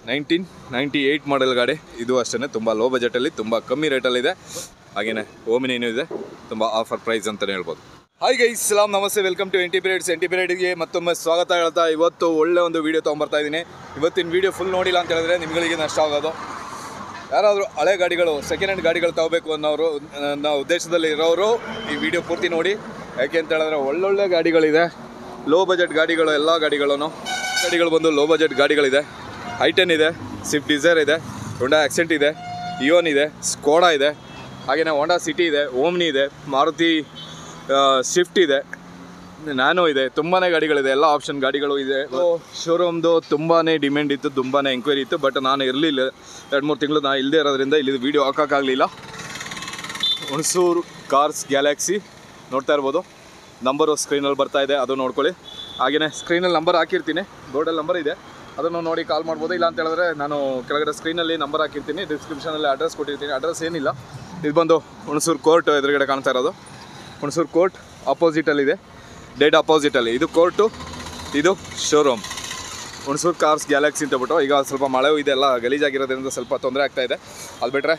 Nineteen ninety eight model ಗಾಡಿ ಇದು ಅಷ್ಟೇ ತುಂಬ ಲೋ ಬಜೆಟಲ್ಲಿ ತುಂಬ ಕಮ್ಮಿ ರೇಟಲ್ಲಿದೆ ಹಾಗೆಯೇ ಓಮಿನೇನು ಇದೆ ತುಂಬ ಆಫರ್ ಪ್ರೈಸ್ ಅಂತಲೇ ಹೇಳ್ಬೋದು ಹಾಯ್ ಗೈಸ್ ಸಲಾಮ್ ನಮಸ್ತೆ welcome to empty periods empty ಪಿರಿಯಡ್ಗೆ ಮತ್ತೊಮ್ಮೆ ಸ್ವಾಗತ ಹೇಳ್ತಾ ಇವತ್ತು ಒಳ್ಳೆ ಒಂದು ವೀಡಿಯೋ ತೊಗೊಂಬರ್ತಾ ಇದ್ದೀನಿ ಇವತ್ತಿನ ವೀಡಿಯೋ ಫುಲ್ ನೋಡಿಲ್ಲ ಅಂತ ಹೇಳಿದ್ರೆ ನಿಮ್ಗಳಿಗೆ ನಷ್ಟ ಆಗೋದು ಯಾರಾದರೂ ಹಳೆ ಗಾಡಿಗಳು ಸೆಕೆಂಡ್ ಹ್ಯಾಂಡ್ ಗಾಡಿಗಳು ತಗೋಬೇಕು ಅನ್ನೋರು ನನ್ನ ಉದ್ದೇಶದಲ್ಲಿ ಇರೋರು ಈ ವಿಡಿಯೋ ಪೂರ್ತಿ ನೋಡಿ ಯಾಕೆ ಅಂತ ಹೇಳಿದ್ರೆ ಒಳ್ಳೊಳ್ಳೆ ಗಾಡಿಗಳಿದೆ ಲೋ ಬಜೆಟ್ ಗಾಡಿಗಳು ಎಲ್ಲ ಗಾಡಿಗಳನ್ನು ಗಾಡಿಗಳು ಬಂದು ಲೋ ಬಜೆಟ್ ಗಾಡಿಗಳಿದೆ ಐಟೆನ್ ಇದೆ ಸ್ವಿಫ್ಟ್ ಡಿಸೈರ್ ಇದೆ ಹೊಂಡಾ ಆಕ್ಸೆಂಟ್ ಇದೆ ಇಯೋನ್ ಇದೆ ಸ್ಕೋಡಾ ಇದೆ ಹಾಗೆಯೇ ಹೋಂಡಾ ಸಿಟಿ ಇದೆ ಓಮ್ನಿ ಇದೆ ಮಾರುತಿ ಸ್ವಿಫ್ಟ್ ಇದೆ ನ್ಯಾನೋ ಇದೆ ತುಂಬಾ ಗಾಡಿಗಳಿದೆ ಎಲ್ಲ ಆಪ್ಷನ್ ಗಾಡಿಗಳು ಇದೆ ಶೋರೂಮ್ದು ತುಂಬಾ ಡಿಮ್ಯಾಂಡ್ ಇತ್ತು ತುಂಬಾ ಎಂಕ್ವೈರಿ ಇತ್ತು ಬಟ್ ನಾನು ಇರಲಿಲ್ಲ ಎರಡು ಮೂರು ತಿಂಗಳು ನಾನು ಇಲ್ಲದೆ ಇರೋದ್ರಿಂದ ಇಲ್ಲಿ ವೀಡಿಯೋ ಹಾಕೋಕ್ಕಾಗಲಿಲ್ಲ ಹುಣಸೂರು ಕಾರ್ಸ್ ಗ್ಯಾಲಕ್ಸಿ ನೋಡ್ತಾ ಇರ್ಬೋದು ನಂಬರು ಸ್ಕ್ರೀನಲ್ಲಿ ಬರ್ತಾ ಇದೆ ಅದು ನೋಡ್ಕೊಳ್ಳಿ ಹಾಗೆಯೇ ಸ್ಕ್ರೀನಲ್ಲಿ ನಂಬರ್ ಹಾಕಿರ್ತೀನಿ ಬೋರ್ಡಲ್ಲಿ ನಂಬರ್ ಇದೆ ಅದನ್ನು ನೋಡಿ ಕಾಲ್ ಮಾಡ್ಬೋದು ಇಲ್ಲ ಅಂತ ಹೇಳಿದ್ರೆ ನಾನು ಕೆಳಗಡೆ ಸ್ಕ್ರೀನಲ್ಲಿ ನಂಬರ್ ಹಾಕಿರ್ತೀನಿ ಡಿಸ್ಕ್ರಿಪ್ಷನಲ್ಲಿ ಅಡ್ರೆಸ್ ಕೊಟ್ಟಿರ್ತೀನಿ ಅಡ್ರೆಸ್ ಏನಿಲ್ಲ ಇದು ಬಂದು ಹುಣಸೂರು ಕೋರ್ಟ್ ಎದುರುಗಡೆ ಕಾಣ್ತಾ ಇರೋದು ಹುಣಸೂರು ಕೋರ್ಟ್ ಅಪೋಸಿಟಲ್ಲಿದೆ ಡೇಟ್ ಅಪೋಸಿಟಲ್ಲಿ ಇದು ಕೋರ್ಟು ಇದು ಶೋರೂಮ್ ಹುಣಸೂರು ಕಾರ್ಸ್ ಗ್ಯಾಲಕ್ಸಿ ಅಂತ ಬಿಟ್ಟು ಈಗ ಸ್ವಲ್ಪ ಮಳೆ ಇದೆ ಎಲ್ಲ ಗಲೀಜಾಗಿರೋದ್ರಿಂದ ಸ್ವಲ್ಪ ತೊಂದರೆ ಆಗ್ತಾ ಇದೆ ಅದು ಬಿಟ್ಟರೆ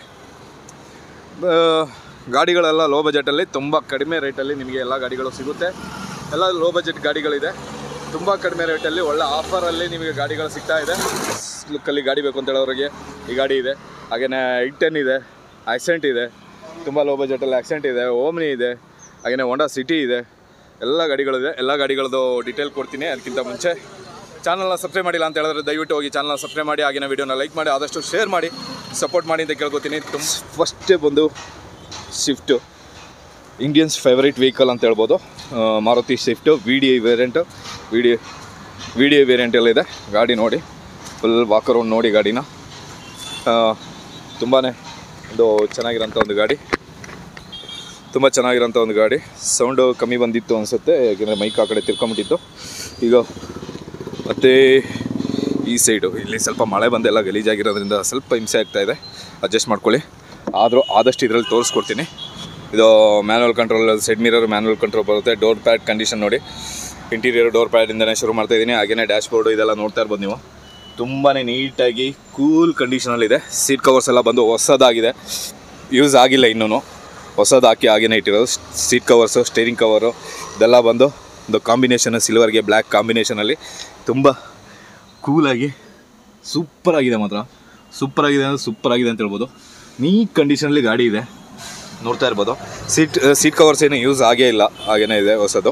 ಗಾಡಿಗಳೆಲ್ಲ ಲೋ ಬಜೆಟಲ್ಲಿ ತುಂಬ ಕಡಿಮೆ ರೇಟಲ್ಲಿ ನಿಮಗೆ ಎಲ್ಲ ಗಾಡಿಗಳು ಸಿಗುತ್ತೆ ಎಲ್ಲ ಲೋ ಬಜೆಟ್ ಗಾಡಿಗಳಿದೆ ತುಂಬ ಕಡಿಮೆ ರೇಟಲ್ಲಿ ಒಳ್ಳೆ ಆಫರಲ್ಲಿ ನಿಮಗೆ ಗಾಡಿಗಳು ಸಿಗ್ತಾ ಇದೆ ಲುಕ್ಕಲ್ಲಿ ಗಾಡಿ ಬೇಕು ಅಂತ ಹೇಳೋರಿಗೆ ಈ ಗಾಡಿ ಇದೆ ಹಾಗೆಯೇ ಐಟೆನ್ ಇದೆ ಆಕ್ಸೆಂಟ್ ಇದೆ ತುಂಬ ಲೋ ಬಜೆಟಲ್ಲಿ ಆಕ್ಸೆಂಟ್ ಇದೆ ಓಮ್ನಿ ಇದೆ ಹಾಗೆಯೇ ಹೋಂಡಾ ಸಿಟಿ ಇದೆ ಎಲ್ಲ ಗಾಡಿಗಳಿದೆ ಎಲ್ಲ ಗಾಡಿಗಳದ್ದು ಡೀಟೇಲ್ ಕೊಡ್ತೀನಿ ಅದಕ್ಕಿಂತ ಮುಂಚೆ ಚಾನಲ್ನ ಸಬ್ಸ್ಕ್ರೈಬ್ ಮಾಡಿಲ್ಲ ಅಂತ ಹೇಳಿದ್ರೆ ದಯವಿಟ್ಟು ಹೋಗಿ ಚಾನಲ್ನ ಸಬ್ಸ್ಕ್ರೈಬ್ ಮಾಡಿ ಆಗಿನ ವೀಡಿಯೋನ ಲೈಕ್ ಮಾಡಿ ಆದಷ್ಟು ಶೇರ್ ಮಾಡಿ ಸಪೋರ್ಟ್ ಮಾಡಿ ಅಂತ ಕೇಳ್ಕೊತೀನಿ ತುಂಬ ಫಸ್ಟೇ ಬಂದು ಸ್ವಿಫ್ಟು ಇಂಡಿಯನ್ಸ್ ಫೇವರೇಟ್ ವೆಹಿಕಲ್ ಅಂತ ಹೇಳ್ಬೋದು ಆ, Maruti swift V D I variant V D V D I ವೇರಿಯಂಟೆಲ್ಲ ಇದೆ ಗಾಡಿ ನೋಡಿ ಫುಲ್ ವಾಕರೌಂಡ್ ನೋಡಿ ಗಾಡಿನ ತುಂಬಾ ಒಂದು ಚೆನ್ನಾಗಿರೋಂಥ ಒಂದು ಗಾಡಿ ತುಂಬ ಚೆನ್ನಾಗಿರೋಂಥ ಒಂದು ಗಾಡಿ ಸೌಂಡು ಕಮ್ಮಿ ಬಂದಿತ್ತು ಅನಿಸುತ್ತೆ ಯಾಕೆಂದರೆ ಮೈಕ್ ಆ ಕಡೆ ತಿರ್ಕೊಂಬಿಟ್ಟಿತ್ತು ಈಗ ಮತ್ತು ಈ ಸೈಡು ಇಲ್ಲಿ ಸ್ವಲ್ಪ ಮಳೆ ಬಂದೆಲ್ಲ ಗಲೀಜಾಗಿರೋದ್ರಿಂದ ಸ್ವಲ್ಪ ಹಿಂಸೆ ಆಗ್ತಾ ಇದೆ ಅಡ್ಜಸ್ಟ್ ಮಾಡ್ಕೊಳ್ಳಿ ಆದರೂ ಆದಷ್ಟು ಇದರಲ್ಲಿ ತೋರಿಸ್ಕೊಡ್ತೀನಿ ಇದು manual control side mirror manual control ಬರುತ್ತೆ ಡೋರ್ ಪ್ಯಾಡ್ ಕಂಡೀಷನ್ ನೋಡಿ ಇಂಟೀರಿಯರ್ ಡೋರ್ ಪ್ಯಾಡಿಂದನೇ ಶುರು ಮಾಡ್ತಾ ಇದ್ದೀನಿ ಹಾಗೆಯೇ ಡ್ಯಾಶ್ ಬೋರ್ಡು ಇದೆಲ್ಲ ನೋಡ್ತಾ ಇರ್ಬೋದು ನೀವು ತುಂಬಾ ನೀಟಾಗಿ ಕೂಲ್ ಕಂಡೀಷನಲ್ಲಿದೆ ಸೀಟ್ ಕವರ್ಸ್ ಎಲ್ಲ ಬಂದು ಹೊಸದಾಗಿದೆ ಯೂಸ್ ಆಗಿಲ್ಲ ಇನ್ನೂ ಹೊಸದು ಹಾಕಿ ಹಾಗೇನೆ ಇಟ್ಟಿರೋದು ಸೀಟ್ ಕವರ್ಸು ಸ್ಟೇರಿಂಗ್ ಕವರು ಇದೆಲ್ಲ ಬಂದು ಒಂದು ಕಾಂಬಿನೇಷನ್ ಸಿಲ್ವರ್ಗೆ ಬ್ಲ್ಯಾಕ್ ಕಾಂಬಿನೇಷನಲ್ಲಿ ತುಂಬ ಕೂಲಾಗಿ ಸೂಪರಾಗಿದೆ ಮಾತ್ರ ಸೂಪರಾಗಿದೆ ಅಂದರೆ ಸೂಪರಾಗಿದೆ ಅಂತ ಹೇಳ್ಬೋದು ನೀಟ್ ಕಂಡೀಷನಲ್ಲಿ ಗಾಡಿ ಇದೆ ನೋಡ್ತಾ ಇರ್ಬೋದು ಸೀಟ್ ಸೀಟ್ ಕವರ್ಸ್ ಏನು ಯೂಸ್ ಆಗೇ ಇಲ್ಲ ಹಾಗೇನೇ ಇದೆ ಹೊಸದು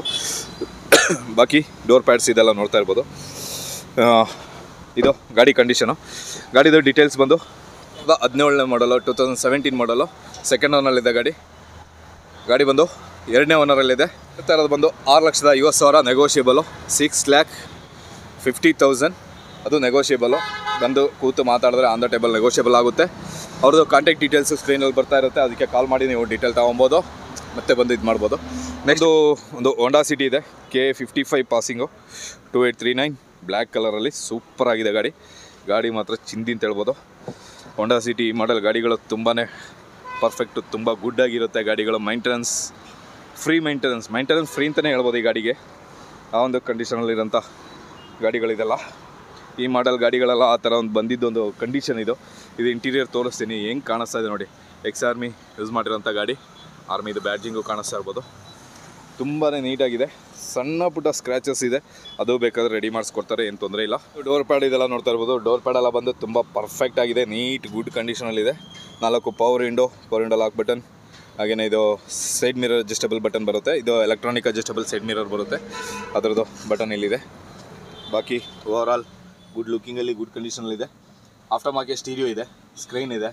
ಬಾಕಿ ಡೋರ್ ಪ್ಯಾಡ್ಸ್ ಇದೆಲ್ಲ ನೋಡ್ತಾ ಇರ್ಬೋದು ಆ, ಇದು ಗಾಡಿ ಕಂಡೀಷನು ಗಾಡಿದು ಡೀಟೇಲ್ಸ್ ಬಂದು ಹದಿನೇಳನೇ ಮಾಡಲು ಟೂ ತೌಸಂಡ್ ಸೆವೆಂಟೀನ್ ಮಾಡಲು ಸೆಕೆಂಡ್ ಓನಲ್ಲಿದೆ ಗಾಡಿ ಗಾಡಿ ಬಂದು ಎರಡನೇ ಓನರಲ್ಲಿದೆ ಬರ್ತಾ ಇರೋದು ಬಂದು ಆರು ಲಕ್ಷದ ಐವತ್ತು ಸಾವಿರ negotiable six lakh fifty thousand ಅದು ನೆಗೋಷಿಯಬಲು ಬಂದು ಕೂತು ಮಾತಾಡಿದ್ರೆ ಆನ್ ದ ಟೇಬಲ್ ನೆಗೋಷಿಯಬಲ್ ಆಗುತ್ತೆ ಅವ್ರದ್ದು ಕಾಂಟ್ಯಾಕ್ಟ್ ಡೀಟೇಲ್ಸು ಸ್ಕ್ರೀನಲ್ಲಿ ಬರ್ತಾ ಇರುತ್ತೆ ಅದಕ್ಕೆ ಕಾಲ್ ಮಾಡಿ ನೀವು ಡೀಟೇಲ್ ತೊಗೊಬೋದು ಮತ್ತೆ ಬಂದು ಇದು ಮಾಡ್ಬೋದು ನೆಕ್ಸ್ಟು ಒಂದು ಹೋಂಡಾ ಸಿಟಿ ಇದೆ K fifty five passing two eight three nine black ಕಲರಲ್ಲಿ ಸೂಪರ್ ಆಗಿದೆ ಗಾಡಿ ಗಾಡಿ ಮಾತ್ರ ಚಿಂದಿ ಅಂತ ಹೇಳ್ಬೋದು ಹೋಂಡಾ ಸಿಟಿ ಈ ಮಾಡೆಲ್ ಗಾಡಿಗಳು ತುಂಬಾ ಪರ್ಫೆಕ್ಟು ತುಂಬ ಗುಡ್ ಆಗಿರುತ್ತೆ ಗಾಡಿಗಳು maintenance free maintenance maintenance free ಅಂತಲೇ ಹೇಳ್ಬೋದು ಈ ಗಾಡಿಗೆ ಆ ಒಂದು ಕಂಡೀಷನಲ್ಲಿರೋಂಥ ಗಾಡಿಗಳಿದೆಲ್ಲ ಈ ಮಾಡೆಲ್ ಗಾಡಿಗಳೆಲ್ಲ ಆ ಥರ ಒಂದು ಬಂದಿದ್ದೊಂದು ಕಂಡೀಷನ್ ಇದು ಇದು ಇಂಟೀರಿಯರ್ ತೋರಿಸ್ತೀನಿ ಹೆಂಗೆ ಕಾಣಿಸ್ತಾ ಇದೆ ನೋಡಿ ಎಕ್ಸ್ ಆರ್ಮಿ ಯೂಸ್ ಮಾಡಿರೋಂಥ ಗಾಡಿ ಆರ್ಮಿದು ಬ್ಯಾಡ್ಜಿಂಗು ಕಾಣಿಸ್ತಾ ಇರ್ಬೋದು ತುಂಬಾ ನೀಟಾಗಿದೆ ಸಣ್ಣ ಪುಟ್ಟ ಸ್ಕ್ರ್ಯಾಚಸ್ ಇದೆ ಅದು ಬೇಕಾದರೆ ರೆಡಿ ಮಾಡಿಸ್ಕೊಡ್ತಾರೆ ಏನು ತೊಂದರೆ ಇಲ್ಲ ಡೋರ್ ಪ್ಯಾಡ್ ಇದೆಲ್ಲ ನೋಡ್ತಾ ಇರ್ಬೋದು ಡೋರ್ ಪ್ಯಾಡ್ ಎಲ್ಲ ಬಂದು ತುಂಬ ಪರ್ಫೆಕ್ಟ್ ಆಗಿದೆ ನೀಟ್ ಗುಡ್ ಕಂಡೀಷನಲ್ಲಿದೆ ನಾಲ್ಕು power window power window lock button ಹಾಗೆಯೇ ಇದು ಸೈಡ್ ಮಿರರ್ ಅಡ್ಜಸ್ಟಬಲ್ ಬಟನ್ ಬರುತ್ತೆ ಇದು ಎಲೆಕ್ಟ್ರಾನಿಕ್ ಅಡ್ಜಸ್ಟಬಲ್ ಸೈಡ್ ಮಿರರ್ ಬರುತ್ತೆ ಅದರದ್ದು ಬಟನ್ ಇಲ್ಲಿದೆ ಬಾಕಿ ಓವರ್ ಆಲ್ ಗುಡ್ ಲುಕ್ಕಿಂಗಲ್ಲಿ ಗುಡ್ ಕಂಡೀಷನಲ್ಲಿದೆ ಆಫ್ಟರ್ ಮಾರ್ಕೆಟ್ ಸ್ಟೀರಿಯೋ ಇದೆ ಸ್ಕ್ರೀನ್ ಇದೆ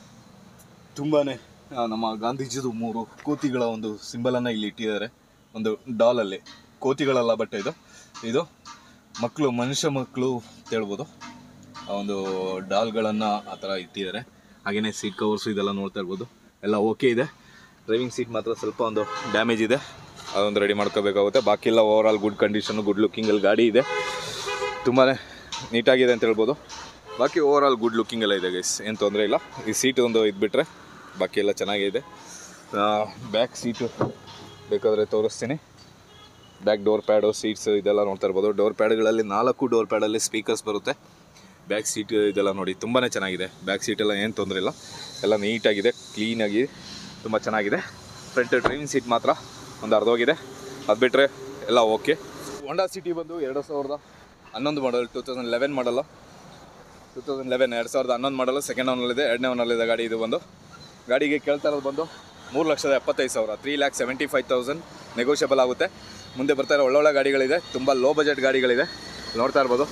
ತುಂಬಾ ನಮ್ಮ ಗಾಂಧೀಜಿದು ಮೂರು ಕೋತಿಗಳ ಒಂದು ಸಿಂಬಲನ್ನು ಇಲ್ಲಿ ಇಟ್ಟಿದ್ದಾರೆ ಒಂದು ಡಾಲಲ್ಲಿ ಕೋತಿಗಳಲ್ಲ ಬಟ್ ಇದು ಇದು ಮಕ್ಕಳು ಮನುಷ್ಯ ಮಕ್ಕಳು ಅಂತ ಹೇಳ್ಬೋದು ಆ ಒಂದು ಡಾಲ್ಗಳನ್ನು ಆ ಥರ ಇಟ್ಟಿದ್ದಾರೆ ಹಾಗೆಯೇ ಸೀಟ್ ಕವರ್ಸು ಇದೆಲ್ಲ ನೋಡ್ತಾ ಇರ್ಬೋದು ಎಲ್ಲ ಓಕೆ ಇದೆ ಡ್ರೈವಿಂಗ್ ಸೀಟ್ ಮಾತ್ರ ಸ್ವಲ್ಪ ಒಂದು ಡ್ಯಾಮೇಜ್ ಇದೆ ಅದೊಂದು ರೆಡಿ ಮಾಡ್ಕೋಬೇಕಾಗುತ್ತೆ ಬಾಕಿ ಎಲ್ಲ over all good condition good ಲುಕ್ಕಿಂಗಲ್ಲಿ ಗಾಡಿ ಇದೆ ತುಂಬಾ ನೀಟಾಗಿದೆ ಅಂತ ಹೇಳ್ಬೋದು ಬಾಕಿ ಓವರ್ ಆಲ್ ಗುಡ್ ಲುಕ್ಕಿಂಗ್ ಎಲ್ಲ ಇದೆ ಗೈಸ್ ಏನು ತೊಂದರೆ ಇಲ್ಲ ಈ ಸೀಟ್ ಒಂದು ಇದ್ಬಿಟ್ರೆ ಬಾಕಿ ಎಲ್ಲ ಚೆನ್ನಾಗಿದೆ ಬ್ಯಾಕ್ ಸೀಟು ಬೇಕಾದರೆ ತೋರಿಸ್ತೀನಿ ಬ್ಯಾಕ್ ಡೋರ್ ಪ್ಯಾಡು ಸೀಟ್ಸ್ ಇದೆಲ್ಲ ನೋಡ್ತಾ ಇರ್ಬೋದು ಡೋರ್ ಪ್ಯಾಡ್ಗಳಲ್ಲಿ ನಾಲ್ಕು ಡೋರ್ ಪ್ಯಾಡಲ್ಲಿ ಸ್ಪೀಕರ್ಸ್ ಬರುತ್ತೆ ಬ್ಯಾಕ್ ಸೀಟ್ ಇದೆಲ್ಲ ನೋಡಿ ತುಂಬಾ ಚೆನ್ನಾಗಿದೆ ಬ್ಯಾಕ್ ಸೀಟೆಲ್ಲ ಏನು ತೊಂದರೆ ಇಲ್ಲ ಎಲ್ಲ ನೀಟಾಗಿದೆ ಕ್ಲೀನಾಗಿ ತುಂಬ ಚೆನ್ನಾಗಿದೆ ಫ್ರಂಟ್ ಡ್ರೈವಿಂಗ್ ಸೀಟ್ ಮಾತ್ರ ಒಂದು ಅರ್ಧೋಗಿದೆ ಅದು ಬಿಟ್ಟರೆ ಎಲ್ಲ ಓಕೆ ಹೋಂಡಾ ಸಿಟಿ ಬಂದು ಎರಡು ಸಾವಿರದ ಹನ್ನೊಂದು ಮಾಡಲ್ ಟೂ ತೌಸಂಡ್ ಲೆವೆನ್ ಮಾಡಲ್ಲ ಟೂ ತೌಸಂಡ್ ಲೆವೆನ್ ಎರಡು ಸಾವಿರದ ಹನ್ನೊಂದು ಮಾಡಲು ಸೆಕೆಂಡ್ ಓನಲ್ಲಿದೆ ಎರಡನೇ ಓನಲ್ಲಿದೆ ಗಾಡಿ ಇದು ಬಂದು ಗಾಡಿಗೆ ಕೇಳ್ತಾ ಇರೋದು ಬಂದು ಮೂರು ಲಕ್ಷದ ಎಪ್ಪತ್ತೈದು ಸಾವಿರ three lakh seventy five thousand negotiable ಆಗುತ್ತೆ ಮುಂದೆ ಬರ್ತಾ ಇರೋ ಒಳ್ಳೊಳ್ಳೆ ಗಾಡಿಗಳಿದೆ ತುಂಬ ಲೋ ಬಜೆಟ್ ಗಾಡಿಗಳಿದೆ ನೋಡ್ತಾ ಇರ್ಬೋದು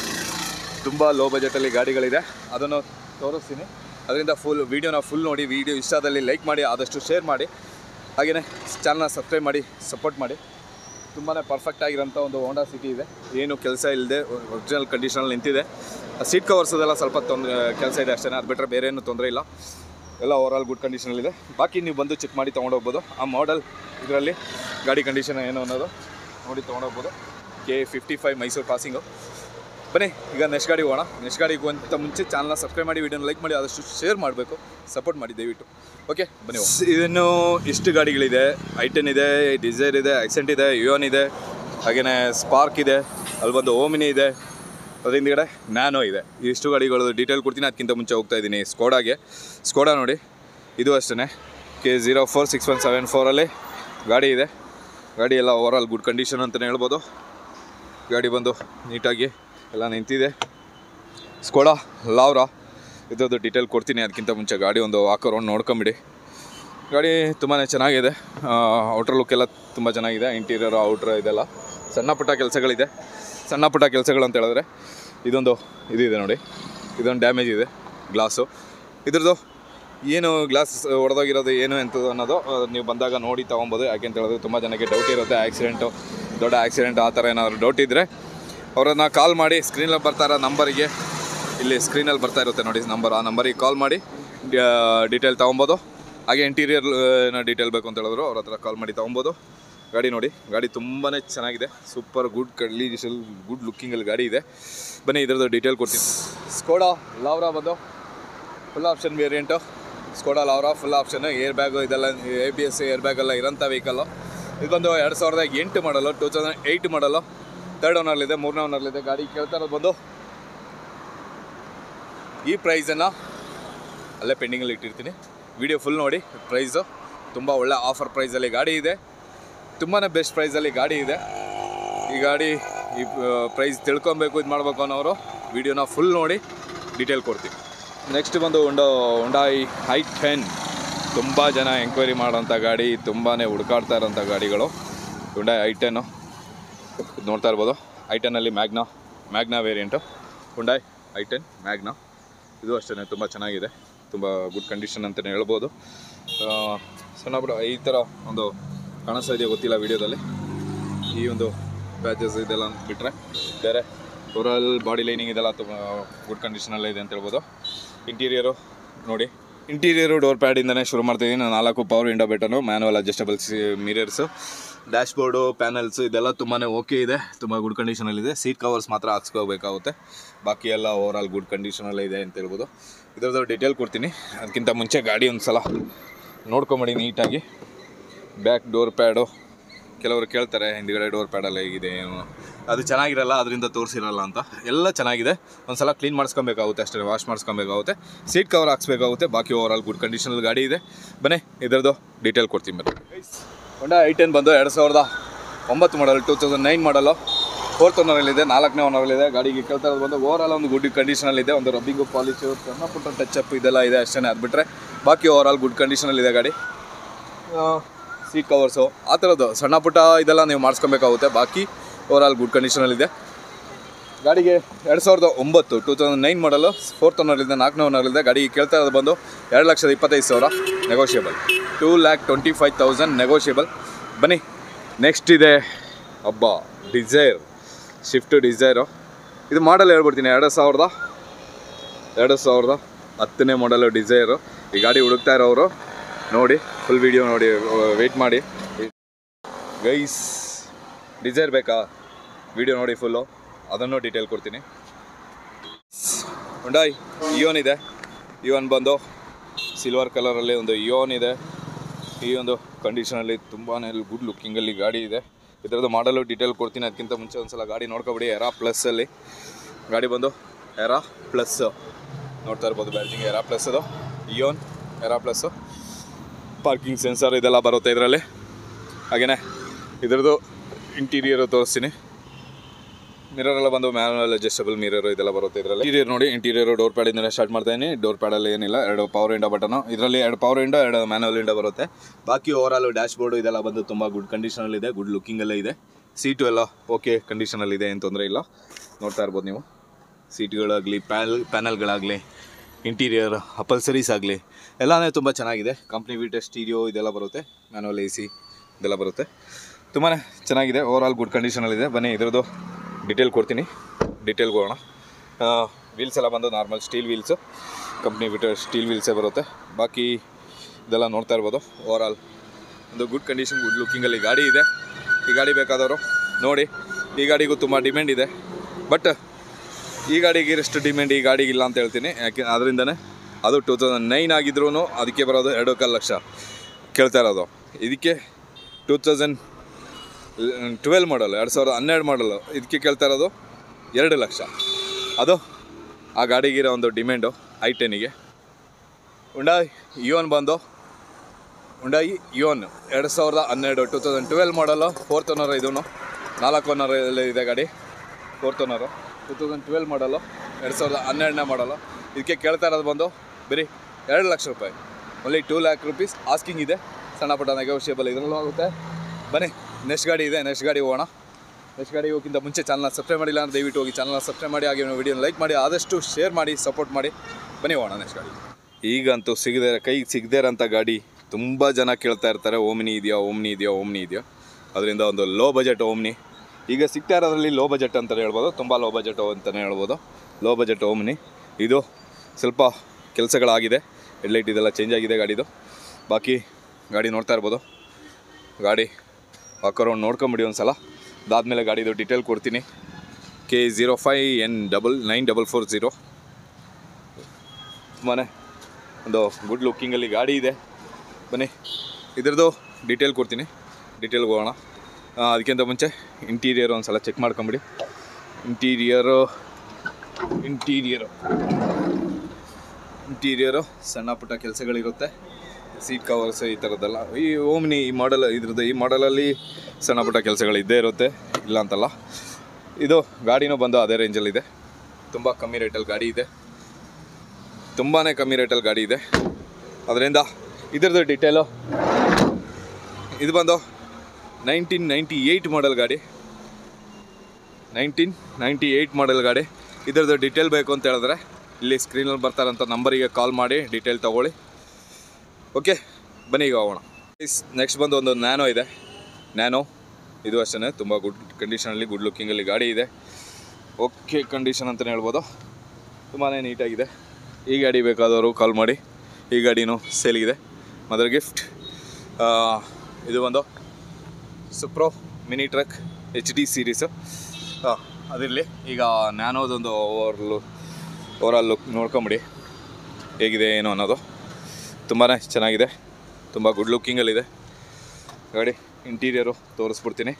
ತುಂಬ ಲೋ ಬಜೆಟಲ್ಲಿ ಗಾಡಿಗಳಿದೆ ಅದನ್ನು ತೋರಿಸ್ತೀನಿ ಅದರಿಂದ ಫುಲ್ ವೀಡಿಯೋನ ಫುಲ್ ನೋಡಿ ವೀಡಿಯೋ ಇಷ್ಟ ಆದಲ್ಲಿ ಲೈಕ್ ಮಾಡಿ ಆದಷ್ಟು ಶೇರ್ ಮಾಡಿ ಹಾಗೆಯೇ ಚಾನಲ್ನ ಸಬ್ಸ್ಕ್ರೈಬ್ ಮಾಡಿ ಸಪೋರ್ಟ್ ಮಾಡಿ ತುಂಬಾ ಪರ್ಫೆಕ್ಟ್ ಆಗಿರೋಂಥ ಒಂದು ಹೋಂಡಾ ಸಿಟಿ ಇದೆ ಏನು ಕೆಲಸ ಇಲ್ಲದೆ ಒರಿಜಿನಲ್ ಕಂಡೀಷನಲ್ಲಿ ನಿಂತಿದೆ ಸೀಟ್ ಕವರ್ಸೋದೆಲ್ಲ ಸ್ವಲ್ಪ ತೊಂದರೆ ಕೆಲಸ ಇದೆ ಅಷ್ಟೇ ಅದು ಬಿಟ್ಟರೆ ಬೇರೆ ಏನೂ ತೊಂದರೆ ಇಲ್ಲ ಎಲ್ಲ ಓವರಾಲ್ ಗುಡ್ ಕಂಡೀಷನಲ್ಲಿದೆ ಬಾಕಿ ನೀವು ಬಂದು ಚೆಕ್ ಮಾಡಿ ತೊಗೊಂಡೋಗ್ಬೋದು ಆ ಮಾಡಲ್ ಇದರಲ್ಲಿ ಗಾಡಿ ಕಂಡೀಷನ್ ಏನು ಅನ್ನೋದು ನೋಡಿ ತೊಗೊಂಡೋಗ್ಬೋದು K fifty five Mysuru passing ಬನ್ನಿ ಈಗ ನೆಕ್ಸ್ಟ್ ಗಾಡಿಗೆ ಹೋಗೋಣ ನೆಕ್ಸ್ಟ್ ಗಾಡಿಗೆ ಹೋಗೋಂತ ಮುಂಚೆ ಚಾನಲ್ನ ಸಬ್ಸ್ಕ್ರೈಬ್ ಮಾಡಿ ವಿಡಿಯೋನ ಲೈಕ್ ಮಾಡಿ ಆದಷ್ಟು ಶೇರ್ ಮಾಡಬೇಕು ಸಪೋರ್ಟ್ ಮಾಡಿ ದಯವಿಟ್ಟು ಓಕೆ ಬನ್ನಿ ಹೋಗೋಣ. ಇದನ್ನು ಇಷ್ಟು ಗಾಡಿಗಳಿದೆ ಐಟೆನ್ ಇದೆ ಡಿಸೈರ್ ಇದೆ ಆಕ್ಸೆಂಟ್ ಇದೆ ಯುಯೋನ್ ಇದೆ ಹಾಗೆಯೇ ಸ್ಪಾರ್ಕ್ ಇದೆ ಅಲ್ಲಿ ಬಂದು ಓಮಿನಿ ಇದೆ ಅದ್ರ ಹಿಂದ್ಗಡೆ ನ್ಯಾನೋ ಇದೆ ಇಷ್ಟು ಗಾಡಿಗಳು ಡೀಟೇಲ್ ಕೊಡ್ತೀನಿ ಅದಕ್ಕಿಂತ ಮುಂಚೆ ಹೋಗ್ತಾ ಇದ್ದೀನಿ ಸ್ಕೋಡಾಗೆ ಸ್ಕೋಡಾ ನೋಡಿ ಇದು ಅಷ್ಟೇ K zero four six one seven ಫೋರಲ್ಲಿ ಗಾಡಿ ಇದೆ ಗಾಡಿ ಎಲ್ಲ ಓವರಾಲ್ ಗುಡ್ ಕಂಡೀಷನ್ ಅಂತಲೇ ಹೇಳ್ಬೋದು ಗಾಡಿ ಬಂದು ನೀಟಾಗಿ ಎಲ್ಲ ನಿಂತಿದೆ ಸ್ಕೋಡಾ ಲಾವ್ರಾ ಇದ್ರದ್ದು ಡೀಟೇಲ್ ಕೊಡ್ತೀನಿ ಅದಕ್ಕಿಂತ ಮುಂಚೆ ಗಾಡಿ ಒಂದು ವಾಕರ್ ರೌಂಡ್ ನೋಡ್ಕೊಂಬಿಡಿ ಗಾಡಿ ತುಂಬಾ ಚೆನ್ನಾಗಿದೆ ಔಟ್ರ್ ಲುಕ್ ಎಲ್ಲ ತುಂಬ ಚೆನ್ನಾಗಿದೆ ಇಂಟೀರಿಯರ್ ಔಟ್ರ್ ಇದೆಲ್ಲ ಸಣ್ಣ ಪುಟ್ಟ ಕೆಲಸಗಳಿದೆ ಸಣ್ಣ ಪುಟ್ಟ ಕೆಲಸಗಳು ಅಂತ ಹೇಳಿದ್ರೆ ಇದೊಂದು ಇದಿದೆ ನೋಡಿ ಇದೊಂದು ಡ್ಯಾಮೇಜ್ ಇದೆ ಗ್ಲಾಸು ಇದ್ರದ್ದು ಏನು ಗ್ಲಾಸ್ ಹೊಡೆದೋಗಿರೋದು ಏನು ಎಂಥದ್ದು ಅನ್ನೋದು ಆ, ನೀವು ಬಂದಾಗ ನೋಡಿ ತೊಗೊಬೋದು ಯಾಕೆ ಅಂತ ಹೇಳಿದ್ರೆ ತುಂಬ ಜನಕ್ಕೆ ಡೌಟ್ ಇರುತ್ತೆ ಆಕ್ಸಿಡೆಂಟು ದೊಡ್ಡ ಆಕ್ಸಿಡೆಂಟ್ ಆ ಥರ ಏನಾದರೂ ಡೌಟ್ ಇದ್ದರೆ ಅವರನ್ನು ಕಾಲ್ ಮಾಡಿ ಸ್ಕ್ರೀನಲ್ಲಿ ಬರ್ತಾ ಇರೋ ನಂಬರಿಗೆ ಇಲ್ಲಿ ಸ್ಕ್ರೀನಲ್ಲಿ ಬರ್ತಾ ಇರುತ್ತೆ ನೋಡಿ ನಂಬರ್ ಆ ನಂಬರಿಗೆ ಕಾಲ್ ಮಾಡಿ ಡೀಟೇಲ್ ತೊಗೊಬೋದು ಹಾಗೆ ಇಂಟೀರಿಯರ್ ಏನೋ ಡೀಟೇಲ್ ಬೇಕು ಅಂತ ಹೇಳಿದ್ರು ಅವ್ರ ಹತ್ರ ಕಾಲ್ ಮಾಡಿ ತೊಗೊಬೋದು ಗಾಡಿ ನೋಡಿ ಗಾಡಿ ತುಂಬಾ ಚೆನ್ನಾಗಿದೆ ಸೂಪರ್ ಗುಡ್ ಕಂಡೀಷನ್ ಗುಡ್ ಲುಕ್ಕಿಂಗಲ್ಲಿ ಗಾಡಿ ಇದೆ ಬನ್ನಿ ಇದರದ್ದು ಡೀಟೇಲ್ ಕೊಡ್ತೀನಿ ಸ್ಕೋಡಾ ಲಾವ್ರಾ ಬಂದು full option variant Skoda Laura full option airbag ಇದೆಲ್ಲ A B S airbag ಎಲ್ಲ ಇರೋಂಥ ವೆಹಿಕಲ್ಲು ಇದೊಂದು ಎರಡು ಸಾವಿರದ ಎಂಟು model two thousand eight model third ಓನರ್ಲಿದೆ ಮೂರನೇ ಓನರ್ಲಿದೆ ಗಾಡಿ ಕೇಳ್ತಾ ಇರೋದು ಬಂದು ಈ ಪ್ರೈಸನ್ನು ಅಲ್ಲೇ ಪೆಂಡಿಂಗಲ್ಲಿ ಇಟ್ಟಿರ್ತೀನಿ ವಿಡಿಯೋ ಫುಲ್ ನೋಡಿ ಪ್ರೈಸು ತುಂಬ ಒಳ್ಳೆ ಆಫರ್ ಪ್ರೈಸಲ್ಲಿ ಗಾಡಿ ಇದೆ ತುಂಬಾ ಬೆಸ್ಟ್ ಪ್ರೈಸಲ್ಲಿ ಗಾಡಿ ಇದೆ ಈ ಗಾಡಿ ಈ ಪ್ರೈಸ್ ತಿಳ್ಕೊಬೇಕು ಇದು ಮಾಡಬೇಕು ಅನ್ನೋರು ವಿಡಿಯೋನ ಫುಲ್ ನೋಡಿ ಡೀಟೇಲ್ ಕೊಡ್ತೀವಿ ನೆಕ್ಸ್ಟ್ ಬಂದು ಒಂದು ಹೊಂಡಾಯಿ ಐ ಟೆನ್ ತುಂಬ ಜನ ಎಂಕ್ವೈರಿ ಮಾಡೋಂಥ ಗಾಡಿ ತುಂಬಾ ಹುಡುಕಾಡ್ತಾ ಇರೋಂಥ ಗಾಡಿಗಳು ಹುಂಡಾಯಿ ಐ ಟೆನ್ನು ಇದು ನೋಡ್ತಾ ಇರ್ಬೋದು ಐ ಟೆನ್ನಲ್ಲಿ Magna Magna variant Hyundai I ten Magna ಇದು ಅಷ್ಟೇ ತುಂಬ ಚೆನ್ನಾಗಿದೆ ತುಂಬ ಗುಡ್ ಕಂಡೀಷನ್ ಅಂತಲೇ ಹೇಳ್ಬೋದು ಆ, ಸಣ್ಣ ಪುಟ್ಟ ಈ ಥರ ಒಂದು ಕಾಣಿಸ್ತಾ ಇದೆಯಾ ಗೊತ್ತಿಲ್ಲ ವಿಡಿಯೋದಲ್ಲಿ ಈ ಒಂದು ಪ್ಯಾಚಸ್ ಇದೆಲ್ಲ ಬಿಟ್ಟರೆ ಬೇರೆ ಓವರಾಲ್ ಬಾಡಿ ಲೈನಿಂಗ್ ಇದೆಲ್ಲ ತುಂಬ ಗುಡ್ ಕಂಡೀಷನಲ್ಲೇ ಇದೆ ಅಂತ ಹೇಳ್ಬೋದು ಇಂಟೀರಿಯರು ನೋಡಿ ಇಂಟೀರಿಯರು ಡೋರ್ ಪ್ಯಾಡಿಂದನೇ ಶುರು ಮಾಡ್ತಿದ್ದೀನಿ ನಾಲ್ಕು power window button manual adjustables mirrors dashboard panels ಇದೆಲ್ಲ ತುಂಬಾ ಓಕೆ ಇದೆ ತುಂಬ ಗುಡ್ ಕಂಡೀಷನಲ್ಲಿದೆ ಸೀಟ್ ಕವರ್ಸ್ ಮಾತ್ರ ಹಾಕ್ಸ್ಕೋಬೇಕಾಗುತ್ತೆ ಬಾಕಿ ಎಲ್ಲ ಓವರಾಲ್ ಗುಡ್ ಕಂಡೀಷನಲ್ಲೇ ಇದೆ ಅಂತ ಹೇಳ್ಬೋದು ಇದ್ರದ್ದು ಡೀಟೇಲ್ ಕೊಡ್ತೀನಿ ಅದಕ್ಕಿಂತ ಮುಂಚೆ ಗಾಡಿ ಒಂದು ಸಲ ನೋಡ್ಕೊಂಬಿಡಿ ನೀಟಾಗಿ ಬ್ಯಾಕ್ ಡೋರ್ ಪ್ಯಾಡು ಕೆಲವರು ಕೇಳ್ತಾರೆ ಹಿಂದ್ಗಡೆ ಡೋರ್ ಪ್ಯಾಡಲ್ಲ ಹೇಗಿದೆ ಏನು ಅದು ಚೆನ್ನಾಗಿರಲ್ಲ ಅದರಿಂದ ತೋರಿಸಿರಲ್ಲ ಅಂತ ಎಲ್ಲ ಚೆನ್ನಾಗಿದೆ ಒಂದು ಸಲ ಕ್ಲೀನ್ ಮಾಡಿಸ್ಕೊಬೇಕಾಗುತ್ತೆ ಅಷ್ಟೇ ವಾಶ್ ಮಾಡಿಸ್ಕೊಬೇಕಾಗುತ್ತೆ ಸೀಟ್ ಕವರ್ ಹಾಕ್ಸ್ಬೇಕಾಗುತ್ತೆ ಬಾಕಿ ಓವರ್ ಆಲ್ ಗುಡ್ ಕಂಡೀಷನಲ್ಲಿ ಗಾಡಿ ಇದೆ ಬನ್ನಿ ಇದರದ್ದು ಡೀಟೇಲ್ ಕೊಡ್ತೀನಿ ಬನ್ನಿ ಹೊಂಡಾ ಐ ಟೆನ್ ಬಂದು ಎರಡು ಸಾವಿರದ ಒಂಬತ್ತು model two thousand nine model fourth ಓನರಲ್ಲಿದೆ ನಾಲ್ಕನೇ ಓನರಲ್ಲಿದೆ ಗಾಡಿಗೆ ಕೇಳ್ತಾ ಇರೋದು ಬಂದು ಓವರ್ ಆಲ್ ಒಂದು ಗುಡ್ ಕಂಡೀಷನಲ್ಲಿದೆ ಒಂದು ರಬ್ಬಿಂಗು ಪಾಲಿಶು ಸಣ್ಣ ಪುಟ್ಟ ಟಚ್ ಅಪ್ ಇದೆಲ್ಲ ಇದೆ ಅಷ್ಟೇ ಅದು ಬಿಟ್ಟರೆ ಬಾಕಿ ಓವರ್ ಆಲ್ ಗುಡ್ ಕಂಡೀಷನಲ್ಲಿದೆ ಗಾಡಿ ಸೀಟ್ ಕವರ್ಸು ಆ ಥರದ್ದು ಸಣ್ಣ ಪುಟ್ಟ ಇದೆಲ್ಲ ನೀವು ಮಾಡಿಸ್ಕೊಬೇಕಾಗುತ್ತೆ ಬಾಕಿ ಓವರ್ ಆಲ್ ಗುಡ್ ಕಂಡೀಷನಲ್ಲಿದೆ ಗಾಡಿಗೆ ಎರಡು ಸಾವಿರದ ಒಂಬತ್ತು two thousand nine model fourth ಓನರ್ಲಿದೆ ನಾಲ್ಕನೇ ಓನರ್ಲಿದೆ ಗಾಡಿಗೆ ಕೇಳ್ತಾ ಇರೋದು ಬಂದು ಎರಡು ಲಕ್ಷದ ಇಪ್ಪತ್ತೈದು ಸಾವಿರ negotiable two lakh twenty five thousand negotiable ಬನ್ನಿ ನೆಕ್ಸ್ಟ್ ಇದೆ ಹಬ್ಬ ಡಿಸೈರ್ ಶಿಫ್ಟ್ ಡಿಸೈರು ಇದು ಮಾಡಲ್ ಹೇಳ್ಬಿಡ್ತೀನಿ ಎರಡು ಸಾವಿರದ ಎರಡು ಸಾವಿರದ ಹತ್ತನೇ ಮಾಡಲು ಡಿಸೈರು ಈ ಗಾಡಿ ಹುಡುಕ್ತಾ ಇರೋರು ನೋಡಿ ಫುಲ್ ವಿಡಿಯೋ ನೋಡಿ ವೆಯ್ಟ್ ಮಾಡಿ ಗೈಸ್ ಡಿಸೈರ್ ಬೇಕಾ ವಿಡಿಯೋ ನೋಡಿ ಫುಲ್ಲು ಅದನ್ನು ಡೀಟೇಲ್ ಕೊಡ್ತೀನಿ ಹುಂಡಾಯ್ ಇಯೋನ್ ಇದೆ ಇಯೋನ್ ಬಂದು ಸಿಲ್ವರ್ ಕಲರಲ್ಲಿ ಒಂದು ಇಯೋನ್ ಇದೆ ಈ ಒಂದು ಕಂಡೀಷನಲ್ಲಿ ತುಂಬಾ ಗುಡ್ ಲುಕ್ಕಿಂಗಲ್ಲಿ ಗಾಡಿ ಇದೆ ಇದರದ್ದು ಮಾಡಲು ಡೀಟೇಲ್ ಕೊಡ್ತೀನಿ ಅದಕ್ಕಿಂತ ಮುಂಚೆ ಒಂದು ಸಲ ಗಾಡಿ ನೋಡ್ಕೊಬಿಡಿ ಎರಾ ಪ್ಲಸ್ಸಲ್ಲಿ ಗಾಡಿ ಬಂದು ಎರಾ ಪ್ಲಸ್ ನೋಡ್ತಾ ಇರ್ಬೋದು ಬ್ಯಾಡ್ಜಿಂಗ್ ಎರಾ ಪ್ಲಸ್ ಅದು Eon Era plus parking sensor ಇದೆಲ್ಲ ಬರುತ್ತೆ ಇದರಲ್ಲಿ ಹಾಗೆಯೇ ಇದ್ರದ್ದು ಇಂಟೀರಿಯರು ತೋರಿಸ್ತೀನಿ ಮಿರರ್ ಎಲ್ಲ ಬಂದು ಮ್ಯಾನುವಲ್ ಅಡ್ಜಸ್ಟಬಲ್ ಮಿರರ್ ಇದೆಲ್ಲ ಬರುತ್ತೆ ಇದರಲ್ಲಿ ಇಂಟೀರಿಯರ್ ನೋಡಿ ಇಂಟೀರಿಯರ್ ಡೋರ್ ಪ್ಯಾಡಿಂದ ಸ್ಟಾರ್ಟ್ ಮಾಡ್ತಾ ಇದೀನಿ ಡೋರ್ ಪ್ಯಾಡಲ್ಲಿ ಏನಿಲ್ಲ ಎರಡು ಪವರ್ ಇಂಡ ಬಟನು ಇದರಲ್ಲಿ ಎರಡು ಪವರ್ ಇಂಡ ಎರಡು ಮ್ಯಾನುವಲ್ ಇಂಡ ಬರುತ್ತೆ ಬಾಕಿ ಓವರ್ ಆಲ್ ಡ್ಯಾಶ್ ಬೋರ್ಡು ಇದೆಲ್ಲ ಬಂದು ತುಂಬ ಗುಡ್ ಕಂಡೀಷನಲ್ಲಿ ಇದೆ ಗುಡ್ ಲುಕ್ಕಿಂಗಲ್ಲೇ ಇದೆ ಸೀಟು ಎಲ್ಲ ಓಕೆ ಕಂಡೀಷನಲ್ಲಿ ಇದೆ ಏನು ತೊಂದರೆ ಇಲ್ಲ ನೋಡ್ತಾ ಇರ್ಬೋದು ನೀವು ಸೀಟ್ಗಳಾಗಲಿ ಪ್ಯಾಲ್ ಪ್ಯಾನಲ್ಗಳಾಗಲಿ ಇಂಟೀರಿಯರ್ ಅಪಲ್ಸರೀಸ್ ಆಗಲಿ ಎಲ್ಲನೇ ತುಂಬ ಚೆನ್ನಾಗಿದೆ ಕಂಪ್ನಿ ವಿಟ ಸ್ಟೀರಿಯೋ ಇದೆಲ್ಲ ಬರುತ್ತೆ ಮ್ಯಾನುವಲ್ ಎ ಸಿ ಇದೆಲ್ಲ ಬರುತ್ತೆ ತುಂಬಾ ಚೆನ್ನಾಗಿದೆ ಓವರ್ ಆಲ್ ಗುಡ್ ಕಂಡೀಷನಲ್ಲಿದೆ ಬನ್ನಿ ಇದ್ರದ್ದು ಡಿಟೇಲ್ ಕೊಡ್ತೀನಿ ಡಿಟೇಲ್ಗೆ ಹೋಗೋಣ ವೀಲ್ಸ್ ಎಲ್ಲ ಬಂದು ನಾರ್ಮಲ್ ಸ್ಟೀಲ್ ವೀಲ್ಸು ಕಂಪ್ನಿ ಬಿಟ್ಟು ಸ್ಟೀಲ್ ವೀಲ್ಸೇ ಬರುತ್ತೆ ಬಾಕಿ ಇದೆಲ್ಲ ನೋಡ್ತಾ ಇರ್ಬೋದು ಓವರ್ ಆಲ್ ಒಂದು ಗುಡ್ ಕಂಡೀಷನ್ ಗುಡ್ ಲುಕ್ಕಿಂಗಲ್ಲಿ ಗಾಡಿ ಇದೆ ಈ ಗಾಡಿ ಬೇಕಾದವರು ನೋಡಿ ಈ ಗಾಡಿಗೂ ತುಂಬ ಡಿಮ್ಯಾಂಡ್ ಇದೆ ಬಟ್ ಈ ಗಾಡಿಗೆ ಇರಷ್ಟು ಡಿಮ್ಯಾಂಡ್ ಈ ಗಾಡಿಗೆ ಇಲ್ಲ ಅಂತ ಹೇಳ್ತೀನಿ ಯಾಕೆ ಅದರಿಂದನೇ ಅದು ಟೂ ತೌಸಂಡ್ ನೈನ್ ಆಗಿದ್ರೂ ಅದಕ್ಕೆ ಬರೋದು ಎರಡು ಕಾಲು ಲಕ್ಷ ಕೇಳ್ತಾ ಇರೋದು ಇದಕ್ಕೆ ಟೂ ತೌಸಂಡ್ ಟ್ವೆಲ್ ಮಾಡಲ್ ಎರಡು ಸಾವಿರದ ಹನ್ನೆರಡು ಮಾಡಲು ಇದಕ್ಕೆ ಕೇಳ್ತಾ ಇರೋದು ಎರಡು ಲಕ್ಷ ಅದು ಆ ಗಾಡಿಗಿರೋ ಒಂದು ಡಿಮ್ಯಾಂಡು ಐ ಟೆನ್ನಿಗೆ ಉಂಡಾಯ್ ಇಯೋನ್ ಬಂದು ಉಂಡಾಯಿ ಇಯೋನ್ ಎರಡು ಸಾವಿರದ ಹನ್ನೆರಡು two thousand twelve model fourth owner ಇದೂ ನಾಲ್ಕು ಓನರ್ ಇದೆ ಗಾಡಿ fourth owner two thousand twelve model ಎರಡು ಸಾವಿರದ ಹನ್ನೆರಡನೇ ಮಾಡಲು ಇದಕ್ಕೆ ಕೇಳ್ತಾ ಇರೋದು ಬಂದು ಬರೀ ಎರಡು ಲಕ್ಷ ರೂಪಾಯಿ only two lakh rupees asking ಇದೆ ಸಣ್ಣ ಪುಟ್ಟ ನೆಗೋಷಿಯಬಲ್ ಇದರಲ್ಲೂ ಆಗುತ್ತೆ ಬನ್ನಿ ನೆಕ್ಸ್ಟ್ ಗಾಡಿ ಇದೆ ನೆಕ್ಸ್ಟ್ ಗಾಡಿ ಹೋಗೋಣ ನೆಕ್ಸ್ಟ್ ಗಾಡಿ ಹೋಗಿಂತ ಮುಂಚೆ ಚಾನಲ್ನ ಸಬ್ಸ್ಕ್ರೈಬ್ ಮಾಡಿಲ್ಲ ಅಂದ್ರೆ ದಯವಿಟ್ಟು ಹೋಗಿ ಚಾನಲ್ನ ಸಬ್ಸ್ಕ್ರೈಬ್ ಮಾಡಿ ಹಾಗೆ ವಿಡಿಯೋನ ಲೈಕ್ ಮಾಡಿ ಆದಷ್ಟು ಶೇರ್ ಮಾಡಿ ಸಪೋರ್ಟ್ ಮಾಡಿ ಬನ್ನಿ ಹೋಗೋಣ ನೆಕ್ಸ್ಟ್ ಗಾಡಿ ಈಗಂತೂ ಸಿಗದೆ ಕೈಗೆ ಸಿಗದೇ ಇರೋಂಥ ಗಾಡಿ ತುಂಬ ಜನ ಕೇಳ್ತಾ ಇರ್ತಾರೆ ಓಮ್ನಿ ಇದೆಯಾ ಓಮ್ನಿ ಇದೆಯಾ ಓಮ್ನಿ ಇದೆಯಾ ಅದರಿಂದ ಒಂದು ಲೋ ಬಜೆಟ್ ಓಮ್ನಿ ಈಗ ಸಿಗ್ತಾ ಇರೋದ್ರಲ್ಲಿ ಲೋ ಬಜೆಟ್ ಅಂತಲೇ ಹೇಳ್ಬೋದು ತುಂಬ ಲೋ ಬಜೆಟ್ ಅಂತಲೇ ಹೇಳ್ಬೋದು ಲೋ ಬಜೆಟ್ ಓಮ್ನಿ ಇದು ಸ್ವಲ್ಪ ಕೆಲಸಗಳಾಗಿದೆ ಹೆಡ್ಲೈಟ್ ಇದೆಲ್ಲ ಚೇಂಜ್ ಆಗಿದೆ ಗಾಡಿದು ಬಾಕಿ ಗಾಡಿ ನೋಡ್ತಾ ಇರ್ಬೋದು ಗಾಡಿ ವಾಕರೌಂಡ್ ನೋಡ್ಕೊಂಬಿಡಿ ಒಂದು ಸಲ ಅದಾದಮೇಲೆ ಗಾಡಿದು ಡೀಟೇಲ್ ಕೊಡ್ತೀನಿ K zero five N double nine double four zero ತುಂಬಾ ಒಂದು ಗುಡ್ ಲುಕ್ಕಿಂಗಲ್ಲಿ ಗಾಡಿ ಇದೆ ಬನ್ನಿ ಇದ್ರದ್ದು ಡೀಟೇಲ್ ಕೊಡ್ತೀನಿ ಡೀಟೇಲ್ಗೆ ಹೋಗೋಣ ಆ, ಅದಕ್ಕಿಂತ ಮುಂಚೆ ಇಂಟೀರಿಯರ್ ಒಂದು ಸಲ ಚೆಕ್ ಮಾಡ್ಕೊಂಬಿಡಿ ಇಂಟೀರಿಯರು ಇಂಟೀರಿಯರು ಇಂಟೀರಿಯರು ಸಣ್ಣ ಪುಟ್ಟ ಕೆಲಸಗಳಿರುತ್ತೆ ಸೀಟ್ ಕವರ್ಸ್ ಈ ಥರದ್ದೆಲ್ಲ ಈ ಓಮ್ನಿ ಈ ಮಾಡಲ್ ಇದ್ರದ್ದು ಈ ಮಾಡಲಲ್ಲಿ ಸಣ್ಣ ಪುಟ್ಟ ಕೆಲಸಗಳು ಇದ್ದೇ ಇರುತ್ತೆ ಇಲ್ಲ ಅಂತಲ್ಲ ಇದು ಗಾಡಿನೂ ಬಂದು ಅದೇ ರೇಂಜಲ್ಲಿದೆ ತುಂಬ ಕಮ್ಮಿ ರೇಟಲ್ಲಿ ಗಾಡಿ ಇದೆ ತುಂಬಾ ಕಮ್ಮಿ ರೇಟಲ್ಲಿ ಗಾಡಿ ಇದೆ ಅದರಿಂದ ಇದ್ರದ್ದು ಡಿಟೇಲು ಇದು ಬಂದು ನೈನ್ಟೀನ್ ನೈಂಟಿ ಏಯ್ಟ್ ಮಾಡಲ್ ಗಾಡಿ ನೈನ್ಟೀನ್ ನೈಂಟಿ ಏಯ್ಟ್ ಮಾಡಲ್ ಗಾಡಿ ಇದ್ರದ್ದು ಡೀಟೇಲ್ ಬೇಕು ಅಂತ ಹೇಳಿದ್ರೆ ಇಲ್ಲಿ ಸ್ಕ್ರೀನಲ್ಲಿ ಬರ್ತಾರಂಥ ನಂಬರಿಗೆ ಕಾಲ್ ಮಾಡಿ ಡೀಟೇಲ್ ತೊಗೊಳ್ಳಿ ಓಕೆ ಬನ್ನಿ ಈಗ ಹೋಗೋಣ ನೆಕ್ಸ್ಟ್ ಬಂದು ಒಂದು ನ್ಯಾನೋ ಇದೆ ನ್ಯಾನೋ ಇದು ಅಷ್ಟೇ ತುಂಬ ಗುಡ್ ಕಂಡೀಷನಲ್ಲಿ ಗುಡ್ ಲುಕ್ಕಿಂಗಲ್ಲಿ ಗಾಡಿ ಇದೆ ಓಕೆ ಕಂಡೀಷನ್ ಅಂತಲೇ ಹೇಳ್ಬೋದು ತುಂಬಾ ನೀಟಾಗಿದೆ ಈ ಗಾಡಿ ಬೇಕಾದವರು ಕಾಲ್ ಮಾಡಿ ಈ ಗಾಡಿನೂ ಸೇಲಿಗಿದೆ ಮದರ್ ಗಿಫ್ಟ್ ಇದು ಒಂದು Supro mini truck H D series ಹಾಂ ಅದಿರಲಿ ಈಗ ನ್ಯಾನೋದೊಂದು ಓವರ್ ಓವರಾಲ್ ಲುಕ್ ನೋಡ್ಕೊಂಬಿಡಿ ಹೇಗಿದೆ ಏನು ಅನ್ನೋದು ತುಂಬಾ ಚೆನ್ನಾಗಿದೆ ತುಂಬ ಗುಡ್ ಲುಕ್ಕಿಂಗಲ್ಲಿದೆ ಗಾಡಿ ಇಂಟೀರಿಯರು ತೋರಿಸ್ಬಿಡ್ತೀನಿ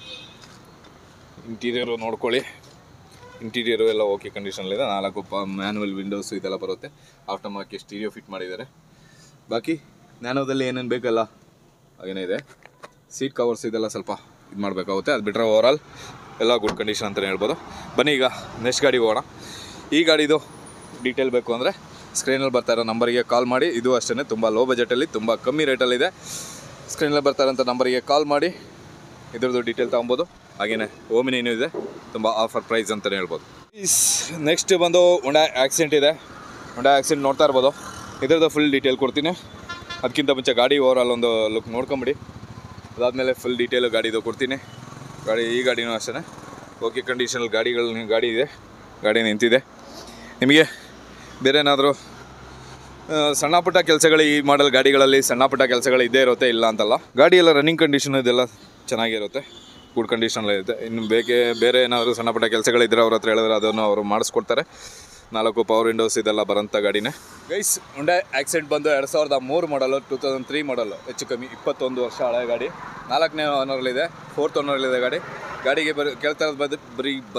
ಇಂಟೀರಿಯರು ನೋಡ್ಕೊಳ್ಳಿ ಇಂಟೀರಿಯರು ಎಲ್ಲ ಓಕೆ ಕಂಡೀಷನಲ್ಲಿದೆ ನಾಲ್ಕು ಪ ಮ್ಯಾನುವಲ್ ವಿಂಡೋಸು ಇದೆಲ್ಲ ಬರುತ್ತೆ ಆಫ್ಟರ್ ಮಾರ್ಕೆಟ್ ಸ್ಟೀರಿಯೋ ಫಿಟ್ ಮಾಡಿದ್ದಾರೆ ಬಾಕಿ ನ್ಯಾನೋದಲ್ಲಿ ಏನೇನು ಬೇಕಲ್ಲ ಹಾಗೇನೇ ಇದೆ ಸೀಟ್ ಕವರ್ಸ್ ಇದೆಲ್ಲ ಸ್ವಲ್ಪ ಇದು ಮಾಡಬೇಕಾಗುತ್ತೆ ಅದು ಬಿಟ್ಟರೆ ಓವರಾಲ್ ಎಲ್ಲ ಗುಡ್ ಕಂಡೀಷನ್ ಅಂತಲೇ ಹೇಳ್ಬೋದು ಬನ್ನಿ ಈಗ ನೆಕ್ಸ್ಟ್ ಗಾಡಿ ಹೋಗೋಣ ಈ ಗಾಡಿದು ಡೀಟೇಲ್ ಬೇಕು ಅಂದರೆ ಸ್ಕ್ರೀನಲ್ಲಿ ಬರ್ತಾ ಇರೋ ನಂಬರಿಗೆ ಕಾಲ್ ಮಾಡಿ ಇದು ಅಷ್ಟೇ ತುಂಬ ಲೋ ಬಜೆಟಲ್ಲಿ ತುಂಬ ಕಮ್ಮಿ ರೇಟಲ್ಲಿದೆ ಸ್ಕ್ರೀನಲ್ಲಿ ಬರ್ತಾ ಇರೋಂಥ ನಂಬರಿಗೆ ಕಾಲ್ ಮಾಡಿ ಇದ್ರದ್ದು ಡೀಟೇಲ್ ತೊಗೊಬೋದು ಹಾಗೆಯೇ ಓಮಿನೇನು ಇದೆ ತುಂಬ ಆಫರ್ ಪ್ರೈಸ್ ಅಂತಲೇ ಹೇಳ್ಬೋದು ಇಸ್ ನೆಕ್ಸ್ಟ್ ಬಂದು ಉಂಡಾ ಆಕ್ಸಿಡೆಂಟ್ ಇದೆ ಉಂಡಾ ಆಕ್ಸಿಡೆಂಟ್ ನೋಡ್ತಾ ಇರ್ಬೋದು ಇದ್ರದ್ದು ಫುಲ್ ಡೀಟೇಲ್ ಕೊಡ್ತೀನಿ ಅದಕ್ಕಿಂತ ಮುಂಚೆ ಗಾಡಿ ಓವರಾಲ್ ಒಂದು ಲುಕ್ ನೋಡ್ಕೊಂಬಿಡಿ ಅದಾದಮೇಲೆ ಫುಲ್ ಡೀಟೇಲು ಗಾಡಿದು ಕೊಡ್ತೀನಿ ಗಾಡಿ ಈ ಗಾಡಿನೂ ಅಷ್ಟೇ ಓಕೆ ಕಂಡೀಷನಲ್ಲಿ ಗಾಡಿಗಳು ಗಾಡಿ ಇದೆ ಗಾಡಿ ನಿಂತಿದೆ ನಿಮಗೆ ಬೇರೆ ಏನಾದರೂ ಸಣ್ಣ ಪುಟ್ಟ ಕೆಲಸಗಳು ಈ ಮಾಡಲ್ ಗಾಡಿಗಳಲ್ಲಿ ಸಣ್ಣ ಪುಟ್ಟ ಕೆಲಸಗಳು ಇದ್ದೇ ಇರುತ್ತೆ ಇಲ್ಲ ಅಂತಲ್ಲ ಗಾಡಿ ಎಲ್ಲ ರನ್ನಿಂಗ್ ಕಂಡೀಷನ್ ಇದೆಲ್ಲ ಚೆನ್ನಾಗಿರುತ್ತೆ ಗುಡ್ ಕಂಡೀಷನಲ್ಲಿರುತ್ತೆ ಇನ್ನು ಬೇಕೆ ಬೇರೆ ಏನಾದರೂ ಸಣ್ಣ ಪುಟ್ಟ ಕೆಲಸಗಳಿದ್ದರೆ ಅವ್ರ ಹತ್ರ ಹೇಳಿದ್ರೆ ಅದನ್ನು ಅವರು ಮಾಡಿಸ್ಕೊಡ್ತಾರೆ ನಾಲ್ಕು ಪವರ್ ವಿಂಡೋಸ್ ಇದೆಲ್ಲ ಬರೋಂಥ ಗಾಡಿನೇ ಗೈಸ್ ಉಂಡೆ ಆಕ್ಸಿಡೆಂಟ್ ಬಂದು ಎರಡು ಸಾವಿರದ ಮೂರು ಮಾಡಲು ಟೂ ತೌಸಂಡ್ ತ್ರೀ ಮಾಡಲು ಹೆಚ್ಚು ಕಮ್ಮಿ ಇಪ್ಪತ್ತೊಂದು ವರ್ಷ ಹಳೆ ಗಾಡಿ ನಾಲ್ಕನೇ ಓನರ್ಲಿದೆ ಫೋರ್ತ್ ಓನರ್ಲಿದೆ ಗಾಡಿ ಗಾಡಿಗೆ ಬರೀ ಕೇಳ್ತಾ ಇರೋದು ಬಂದು ಬರೀ ಬಂದು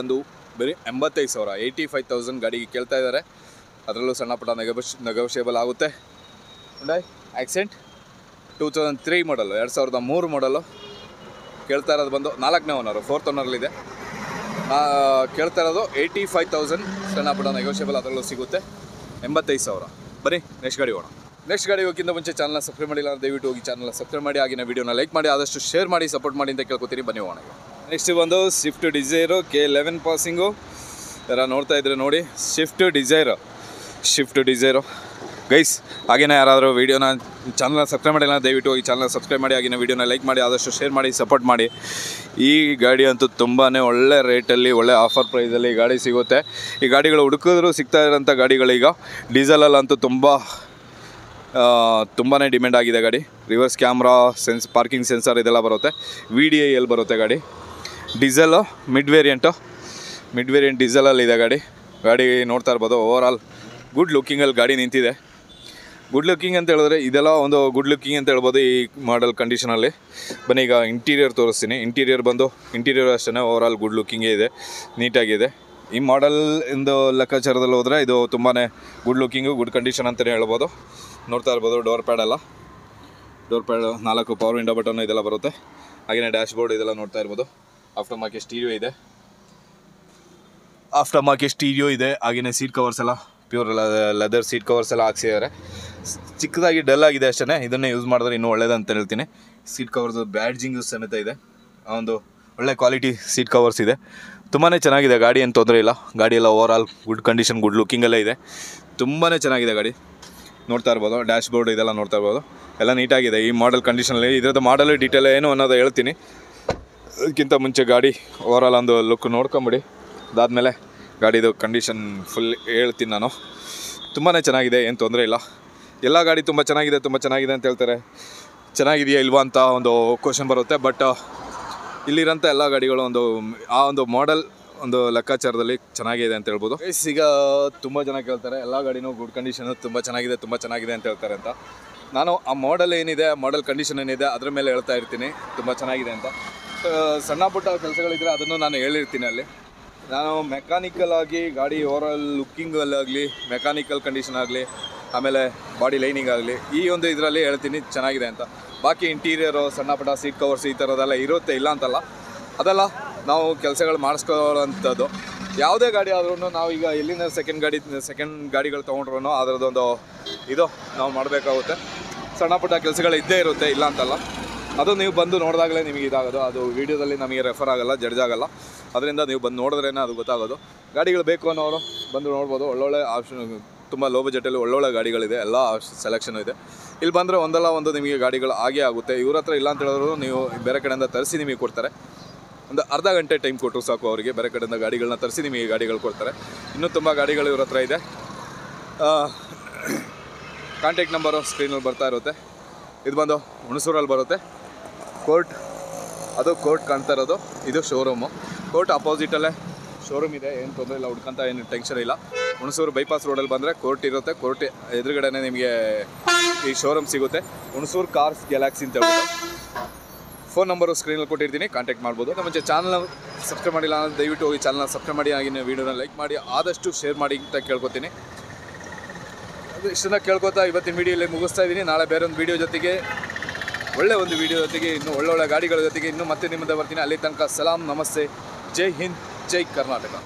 ಬರೀ ಎಂಬತ್ತೈದು ಸಾವಿರ ಏಯ್ಟಿ ಫೈವ್ ತೌಸಂಡ್ ಗಾಡಿಗೆ ಕೇಳ್ತಾ ಇದ್ದಾರೆ ಅದರಲ್ಲೂ ಸಣ್ಣ ಪುಟ್ಟ ನೆಗೋಷ್ ನೆಗೋಷಿಯಬಲ್ ಆಗುತ್ತೆ Hyundai Accent two thousand three model ಎರಡು ಸಾವಿರದ ಮೂರು ಮಾಡಲು ಕೇಳ್ತಾ ಇರೋದು ಬಂದು ನಾಲ್ಕನೇ ಓನರು ಫೋರ್ತ್ ಓನರ್ಲಿದೆ ಕೇಳ್ತಾ ಇರೋದು ಏಯ್ಟಿ ಫೈವ್ ತೌಸಂಡ್ ಸಣ್ಣ ಪುಟ್ಟ ನೆಗೋಷಿಯಬಲ್ ಅದರಲ್ಲೂ ಸಿಗುತ್ತೆ ಎಂಬತ್ತೈದು ಸಾವಿರ ಬನ್ನಿ ನೆಕ್ಸ್ಟ್ ಗಾಡಿ ಹೋಗೋಣ ನೆಕ್ಸ್ಟ್ ಗಾಡಿ ಹೋಗಿಂತ ಮುಂಚೆ ಚಾನಲ್ನ ಸಬ್ಸ್ಕ್ರೈಬ್ ಮಾಡಿಲ್ಲ ಅಂದ್ರೆ ದಯವಿಟ್ಟು ಹೋಗಿ ಚಾನಲ್ನ ಸಬ್ಸ್ಕ್ರೈಬ್ ಮಾಡಿ ಆಗಿನ ವಿಡಿಯೋನ ಲೈಕ್ ಮಾಡಿ ಆದಷ್ಟು ಶೇರ್ ಮಾಡಿ ಸಪೋರ್ಟ್ ಮಾಡಿ ಅಂತ ಕೇಳ್ಕೊತೀನಿ ಬನ್ನಿ ಹೋಗೋಣ ನೆಕ್ಸ್ಟ್ ಬಂದು Swift Dzire K eleven passing ಯಾರ ನೋಡ್ತಾ ಇದ್ರೆ ನೋಡಿ Swift Dzire shift Dzire guys ಹಾಗೇನೇ ಯಾರಾದರೂ ವೀಡಿಯೋನ ಚಾನಲ್ನ ಸಬ್ಸ್ಕ್ರೈಬ್ ಮಾಡಿಲ್ಲ ಅಂದ್ರೆ ದಯವಿಟ್ಟು ಹೋಗಿ ಚಾನಲ್ನ ಸಬ್ಸ್ಕ್ರೈಬ್ ಮಾಡಿ ಆಗಿನ ವೀಡಿಯೋನ ಲೈಕ್ ಮಾಡಿ ಆದಷ್ಟು ಶೇರ್ ಮಾಡಿ ಸಪೋರ್ಟ್ ಮಾಡಿ ಈ ಗಾಡಿ ಅಂತೂ ತುಂಬಾ ಒಳ್ಳೆ ರೇಟಲ್ಲಿ ಒಳ್ಳೆ ಆಫರ್ ಪ್ರೈಸಲ್ಲಿ ಈ ಗಾಡಿ ಸಿಗುತ್ತೆ ಈ ಗಾಡಿಗಳು ಹುಡುಕಿದ್ರು ಸಿಗ್ತಾ ಇರೋಂಥ ಗಾಡಿಗಳೀಗ ಡೀಸೆಲಲ್ಲಂತೂ ತುಂಬ ತುಂಬಾ ಡಿಮ್ಯಾಂಡ್ ಆಗಿದೆ ಗಾಡಿ reverse camera sense parking sensor ಇದೆಲ್ಲ ಬರುತ್ತೆ ವಿ ಡಿ ಐ ಎಲ್ ಬರುತ್ತೆ ಗಾಡಿ diesel mid variant mid variant ಡೀಸೆಲಲ್ಲಿ ಇದೆ ಗಾಡಿ ಗಾಡಿ ನೋಡ್ತಾ ಇರ್ಬೋದು ಓವರ್ ಆಲ್ ಗುಡ್ ಲುಕ್ಕಿಂಗಲ್ಲಿ ಗಾಡಿ ನಿಂತಿದೆ ಗುಡ್ ಲುಕ್ಕಿಂಗ್ ಅಂತ ಹೇಳಿದ್ರೆ ಇದೆಲ್ಲ ಒಂದು ಗುಡ್ ಲುಕ್ಕಿಂಗ್ ಅಂತ ಹೇಳ್ಬೋದು ಈ ಮಾಡೆಲ್ ಕಂಡೀಷನಲ್ಲಿ ಬನ್ನಿ ಈಗ ಇಂಟೀರಿಯರ್ ತೋರಿಸ್ತೀನಿ ಇಂಟೀರಿಯರ್ ಬಂದು ಇಂಟೀರಿಯರ್ ಅಷ್ಟೇ ಓವರ್ ಆಲ್ ಗುಡ್ ಲುಕ್ಕಿಂಗೇ ಇದೆ ನೀಟಾಗಿದೆ ಈ ಮಾಡೆಲ್ ಇಂದು ಲೆಕ್ಕಾಚಾರದಲ್ಲಿ ಹೋದರೆ ಇದು ತುಂಬಾ ಗುಡ್ ಲುಕ್ಕಿಂಗು ಗುಡ್ ಕಂಡೀಷನ್ ಅಂತಲೇ ಹೇಳ್ಬೋದು ನೋಡ್ತಾ ಇರ್ಬೋದು ಡೋರ್ ಪ್ಯಾಡ್ ಎಲ್ಲ ಡೋರ್ ಪ್ಯಾಡ್ ನಾಲ್ಕು ಪವರ್ ವಿಂಡೋ ಬಟನ್ ಇದೆಲ್ಲ ಬರುತ್ತೆ ಹಾಗೆಯೇ ಡ್ಯಾಶ್ ಬೋರ್ಡ್ ಇದೆಲ್ಲ ನೋಡ್ತಾ ಇರ್ಬೋದು ಆಫ್ಟರ್ ಮಾರ್ಕೆಟ್ ಸ್ಟೀರಿಯೋ ಇದೆ ಆಫ್ಟರ್ ಮಾರ್ಕೆಟ್ ಸ್ಟೀರಿಯೋ ಇದೆ ಹಾಗೆಯೇ ಸೀಟ್ ಕವರ್ಸ್ ಎಲ್ಲ ಪ್ಯೂರ್ ಲೆದರ್ ಸೀಟ್ ಕವರ್ಸ್ ಎಲ್ಲ ಹಾಕ್ಸಿದ್ದಾರೆ ಚಿಕ್ಕದಾಗಿ ಡಲ್ ಆಗಿದೆ ಅಷ್ಟೇ ಇದನ್ನೇ ಯೂಸ್ ಮಾಡಿದ್ರೆ ಇನ್ನೂ ಒಳ್ಳೇದಂತ ಹೇಳ್ತೀನಿ ಸೀಟ್ ಕವರ್ಸ್ ಬ್ಯಾಡ್ಜಿಂಗ್ ಸಮೇತ ಇದೆ ಆ ಒಂದು ಒಳ್ಳೆ ಕ್ವಾಲಿಟಿ ಸೀಟ್ ಕವರ್ಸ್ ಇದೆ ತುಂಬಾ ಚೆನ್ನಾಗಿದೆ ಗಾಡಿ ಏನು ತೊಂದರೆ ಇಲ್ಲ ಗಾಡಿ ಎಲ್ಲ over all good condition good ಲುಕ್ಕಿಂಗಲ್ಲೇ ಇದೆ ತುಂಬಾ ಚೆನ್ನಾಗಿದೆ ಗಾಡಿ ನೋಡ್ತಾ ಇರ್ಬೋದು ಡ್ಯಾಶ್ ಬೋರ್ಡ್ ಇದೆಲ್ಲ ನೋಡ್ತಾ ಇರ್ಬೋದು ಎಲ್ಲ ನೀಟಾಗಿದೆ ಈ ಮಾಡೆಲ್ ಕಂಡೀಷನಲ್ಲಿ ಇದರದ್ದು ಮಾಡಲ್ ಡೀಟೇಲ್ ಏನು ಅನ್ನೋದು ಹೇಳ್ತೀನಿ ಅದಕ್ಕಿಂತ ಮುಂಚೆ ಗಾಡಿ ಓವರ್ ಆಲ್ ಒಂದು ಲುಕ್ ನೋಡ್ಕೊಂಬಿಡಿ ಅದಾದಮೇಲೆ ಗಾಡಿದು ಕಂಡೀಷನ್ ಫುಲ್ ಹೇಳ್ತೀನಿ ನಾನು ತುಂಬಾ ಚೆನ್ನಾಗಿದೆ ಏನು ತೊಂದರೆ ಇಲ್ಲ ಎಲ್ಲ ಗಾಡಿ ತುಂಬ ಚೆನ್ನಾಗಿದೆ ತುಂಬ ಚೆನ್ನಾಗಿದೆ ಅಂತ ಹೇಳ್ತಾರೆ ಚೆನ್ನಾಗಿದೆಯಾ ಇಲ್ವಾ ಅಂತ ಒಂದು ಕ್ವಶನ್ ಬರುತ್ತೆ ಬಟ್ ಇಲ್ಲಿರೋಂಥ ಎಲ್ಲ ಗಾಡಿಗಳು ಒಂದು ಆ ಒಂದು ಮಾಡೆಲ್ ಒಂದು ಲೆಕ್ಕಾಚಾರದಲ್ಲಿ ಚೆನ್ನಾಗಿದೆ ಅಂತ ಹೇಳ್ಬೋದು Guys, ಈಗ ತುಂಬ ಜನ ಕೇಳ್ತಾರೆ ಎಲ್ಲ ಗಾಡಿನೂ ಗುಡ್ ಕಂಡೀಷನ್ ತುಂಬ ಚೆನ್ನಾಗಿದೆ ತುಂಬ ಚೆನ್ನಾಗಿದೆ ಅಂತ ಹೇಳ್ತಾರೆ ಅಂತ ನಾನು ಆ ಮಾಡೆಲ್ ಏನಿದೆ ಮಾಡೆಲ್ ಕಂಡೀಷನ್ ಏನಿದೆ ಅದ್ರ ಮೇಲೆ ಹೇಳ್ತಾ ಇರ್ತೀನಿ ತುಂಬ ಚೆನ್ನಾಗಿದೆ ಅಂತ ಆ, ಸಣ್ಣ ಪುಟ್ಟ ಕೆಲಸಗಳಿದ್ರೆ ಅದನ್ನು ನಾನು ಹೇಳಿರ್ತೀನಿ ಅಲ್ಲಿ ನಾನು ಮೆಕ್ಯಾನಿಕಲ್ ಆಗಿ ಗಾಡಿ ಓವರಾಲ್ ಲುಕ್ಕಿಂಗಲ್ಲಾಗಲಿ ಮೆಕ್ಯಾನಿಕಲ್ ಕಂಡೀಷನ್ ಆಗಲಿ ಆಮೇಲೆ ಬಾಡಿ ಲೈನಿಂಗ್ ಆಗಲಿ ಈ ಒಂದು ಇದರಲ್ಲಿ ಹೇಳ್ತೀನಿ ಚೆನ್ನಾಗಿದೆ ಅಂತ ಬಾಕಿ ಇಂಟೀರಿಯರು ಸಣ್ಣ ಪುಟ್ಟ ಸೀಟ್ ಕವರ್ಸ್ ಈ ಥರದ್ದೆಲ್ಲ ಇರುತ್ತೆ ಇಲ್ಲ ಅಂತಲ್ಲ ಅದೆಲ್ಲ ನಾವು ಕೆಲಸಗಳು ಮಾಡಿಸ್ಕೊಳ್ಳೋವಂಥದ್ದು ಯಾವುದೇ ಗಾಡಿ ಆದ್ರೂ ನಾವು ಈಗ ಎಲ್ಲಿಂದ ಸೆಕೆಂಡ್ ಗಾಡಿ ಸೆಕೆಂಡ್ ಗಾಡಿಗಳು ತೊಗೊಂಡ್ರು ಅದರದ್ದೊಂದು ಇದು ನಾವು ಮಾಡಬೇಕಾಗುತ್ತೆ ಸಣ್ಣ ಪುಟ್ಟ ಕೆಲಸಗಳು ಇದ್ದೇ ಇರುತ್ತೆ ಇಲ್ಲ ಅಂತಲ್ಲ ಅದು ನೀವು ಬಂದು ನೋಡಿದಾಗಲೇ ನಿಮಗೆ ಇದಾಗೋದು ಅದು ವೀಡಿಯೋದಲ್ಲಿ ನಮಗೆ ರೆಫರ್ ಆಗಲ್ಲ ಜಡ್ಜ್ ಆಗಲ್ಲ ಅದರಿಂದ ನೀವು ಬಂದು ನೋಡಿದ್ರೇ ಅದು ಗೊತ್ತಾಗೋದು ಗಾಡಿಗಳು ಬೇಕು ಅನ್ನೋರು ಬಂದು ನೋಡ್ಬೋದು ಒಳ್ಳೊಳ್ಳೆ ಆಪ್ಷನ್ ತುಂಬ ಲೋ ಬಜೆಟಲ್ಲಿ ಒಳ್ಳೊಳ್ಳೆ ಗಾಡಿಗಳಿದೆ ಎಲ್ಲ ಸೆಲೆಕ್ಷನ್ ಇದೆ ಇಲ್ಲಿ ಬಂದರೆ ಒಂದಲ್ಲ ಒಂದು ನಿಮಗೆ ಗಾಡಿಗಳು ಆಗೇ ಆಗುತ್ತೆ ಇವ್ರ ಹತ್ರ ಇಲ್ಲ ಅಂತ ಹೇಳಿದ್ರು ನೀವು ಬೇರೆ ಕಡೆಯಿಂದ ತರಿಸಿ ನಿಮಗೆ ಕೊಡ್ತಾರೆ ಒಂದು ಅರ್ಧ ಗಂಟೆ ಟೈಮ್ ಕೊಟ್ಟರು ಸಾಕು ಅವರಿಗೆ ಬೇರೆ ಕಡೆಯಿಂದ ಗಾಡಿಗಳನ್ನ ತರಿಸಿ ನಿಮಗೆ ಗಾಡಿಗಳು ಕೊಡ್ತಾರೆ ಇನ್ನೂ ತುಂಬ ಗಾಡಿಗಳು ಇವ್ರ ಹತ್ರ ಇದೆ ಕಾಂಟ್ಯಾಕ್ಟ್ ನಂಬರು ಸ್ಕ್ರೀನಲ್ಲಿ ಬರ್ತಾ ಇರುತ್ತೆ ಇದು ಬಂದು ಹುಣಸೂರಲ್ಲಿ ಬರುತ್ತೆ ಕೋರ್ಟ್ ಅದು ಕೋರ್ಟ್ ಕಾಣ್ತಾ ಇರೋದು ಇದು ಶೋರೂಮು ಕೋರ್ಟ್ ಅಪೋಸಿಟಲ್ಲೇ ಶೋರೂಮ್ ಇದೆ ಏನು ತೊಂದರೆ ಇಲ್ಲ ಹುಡ್ಕಂತ ಏನು ಟೆನ್ಷನ್ ಇಲ್ಲ ಹುಣಸೂರು ಬೈಪಾಸ್ ರೋಡಲ್ಲಿ ಬಂದರೆ ಕೋರ್ಟ್ ಇರುತ್ತೆ ಕೋರ್ಟ್ ಎದುರುಗಡೆನೇ ನಿಮಗೆ ಈ ಶೋರೂಮ್ ಸಿಗುತ್ತೆ ಹುಣಸೂರು ಕಾರ್ಸ್ ಗ್ಯಾಲಾಕ್ಸಿ ಅಂತ ಹೇಳ್ಬಿಟ್ಟು ಫೋನ್ ನಂಬರು ಸ್ಕ್ರೀನಲ್ಲಿ ಕೊಟ್ಟಿರ್ತೀನಿ ಕಾಂಟ್ಯಾಕ್ಟ್ ಮಾಡ್ಬೋದು ನಮ್ಮ ಮುಂಚೆ ಚಾನಲ್ ಸಬ್ಸ್ಕ್ರೈಬ್ ಮಾಡಿಲ್ಲ ಅಂದರೆ ದಯವಿಟ್ಟು ಹೋಗಿ ಚಾನಲ್ನ ಸಬ್ಸ್ಕ್ರೈಬ್ ಮಾಡಿ ಆಗಿನ ವೀಡಿಯೋನ ಲೈಕ್ ಮಾಡಿ ಆದಷ್ಟು ಶೇರ್ ಮಾಡಿ ಅಂತ ಕೇಳ್ಕೊತೀನಿ ಅದು ಇಷ್ಟನ್ನ ಕೇಳ್ಕೊತಾ ಇವತ್ತಿನ ವೀಡಿಯೋಲಿ ಮುಗಿಸ್ತಾ ಇದ್ದೀನಿ ನಾಳೆ ಬೇರೆ ಒಂದು ವೀಡಿಯೋ ಜೊತೆಗೆ ಒಳ್ಳೆ ಒಂದು ವೀಡಿಯೋ ಜೊತೆಗೆ ಇನ್ನೂ ಒಳ್ಳೊಳ್ಳೆ ಗಾಡಿಗಳ ಜೊತೆಗೆ ಇನ್ನೂ ಮತ್ತೆ ನಿಮ್ಮದೇ ಬರ್ತೀನಿ ಅಲ್ಲಿ ತನಕ ಸಲಾಂ ನಮಸ್ತೆ ಜೈ ಹಿಂದ್ ಜೈ ಕರ್ನಾಟಕ